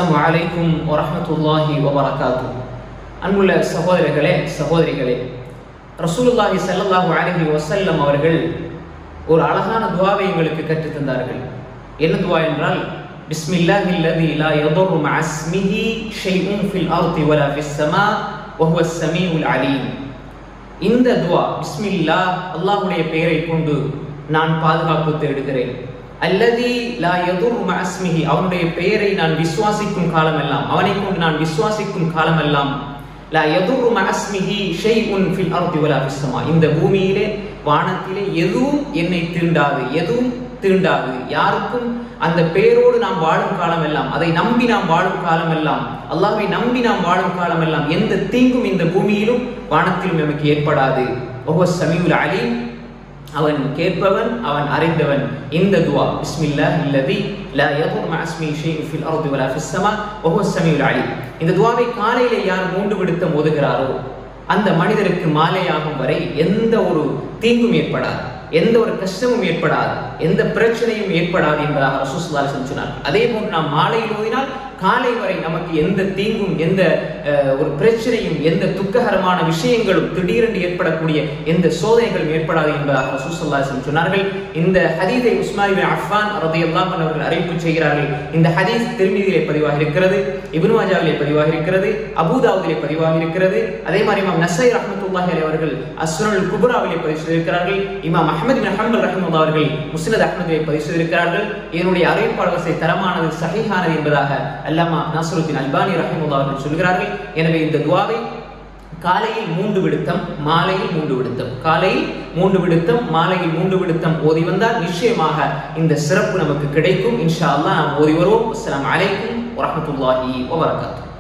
அஸ்ஸலாமு அலைக்கும் வரஹ்மத்துல்லாஹி வபரகாத்து அன்புள்ள சகோதரர்களே சகோதரிகளே ரசூலுல்லாஹி ஸல்லல்லாஹு அலைஹி வஸல்லம் அவர்கள் ஒரு அழகான துவாவை எங்களுக்கு கற்றுத் தந்தார்கள் என்ன துவா என்றால் பிஸ்மில்லாஹி அல்லதி லா யதுர்ரு மஅ இஸ்மிஹி ஷைஉன் ஃபில் அர்தி வலா ஃபிஸ் ஸமா வஹுவ ஸமீஉல் அலீம் இந்த துவா பிஸ்மில்லா அல்லாஹ்வுடைய பெயரை கொண்டு நான் பாதுகாப்பு தேடுகிறேன் அல்லதி லா யதுர் மஸ்மிஹி அவனுடைய பெயரை நான் விசுவாசிக்கும் காலமெல்லாம் அவனை கொண்டு நான் விசுவாசிக்கும் காலமெல்லாம் லா யதுர் மஸ்மிஹி ஷைஉன் ஃபில் அர்தி வலா ஃபிஸ் ஸமா இந்த பூமியிலே வானத்திலே எதுவும் என்னை தீண்டாது எதுவும் தீண்டாது யாருக்கும் அந்த பெயரோடு நாம் வாழும் காலமெல்லாம் அதை நம்பி நாம் வாழும் காலமெல்லாம் அல்லாஹ்வை நம்பி நாம் வாழும் காலமெல்லாம் எந்த தீங்கும் இந்த பூமியிலும் வானத்திலும் நமக்கு ஏற்படாது ஒவ்வொரு சமீவுல் அலீம் அவன் கேட்பவன் அவன் அறிந்தவன் இந்த துவா பிஸ்மில்லா இல்லதி லா யதுர் மஅ இஸ்மி ஷைஉன் ஃபில் அர்தி வலா ஃபிஸ் ஸமா வஹுவ ஸமீஉல் அலீம் இந்த துவாவை காலையிலே யார் மூன்று விடுத்தம் ஓதுகிறாரோ அந்த மனிதருக்கு மாலையாகும் வரை எந்த ஒரு தீங்கும் ஏற்படாது எந்த ஒரு கஷ்டமும் ஏற்படாது எந்த பிரச்சனையும் ஏற்படாது என்பதாக ரசூசுல்லா சொன்னார் அதே போன்று நாம் மாலையில் ஓதினால் காலை வரை நமக்கு எந்த தீங்கும் எந்த ஒரு பிரச்சனையும் எந்த துக்ககரமான விஷயங்களும் திடீரென்று ஏற்படக்கூடிய எந்த சோதனைகளும் ஏற்படாது என்பதாக ரசூசல்லா சொன்னார்கள் இந்த ஹதீதை உஸ்மான் அஃபான் ரதையெல்லாம் அவர்கள் அறிவிப்பு செய்கிறார்கள் இந்த ஹதீஸ் திருமதியிலே பதிவாக இருக்கிறது இப்னு மாஜாவிலே பதிவாக இருக்கிறது அபுதாவுதிலே பதிவாக இருக்கிறது அதே மாதிரி இமாம் நசை ரஹமத்துல்லாஹி அவர்கள் அஸ்ருல் குபுராவிலே பதிவு செய்திருக்கிறார்கள் இமாம் அஹமது பின் ஹம்பல் ரஹமது அவர்கள் முஸ்னத் அஹமதிலே பதிவு செய்திருக்கிறார்கள் இதனுடைய அறிவிப்பாளர் தரமானது சஹிஹானது என்பதாக அல்லாமா நாசருத்தின் அல்பானி ரஹிமுல்லா அவர்கள் சொல்கிறார்கள் எனவே இந்த துவாவை காலையில் மூன்று விடுத்தம் மாலையில் மூன்று விடுத்தம் காலையில் மூன்று விடுத்தம் மாலையில் மூன்று விடுத்தம் ஓதி வந்தால் நிச்சயமாக இந்த சிறப்பு நமக்கு கிடைக்கும் இன்ஷா அல்லா நாம் ஓதி வருவோம் அஸ்லாம் அலைக்கும் வரமத்துல்லாஹி வபரகாத்து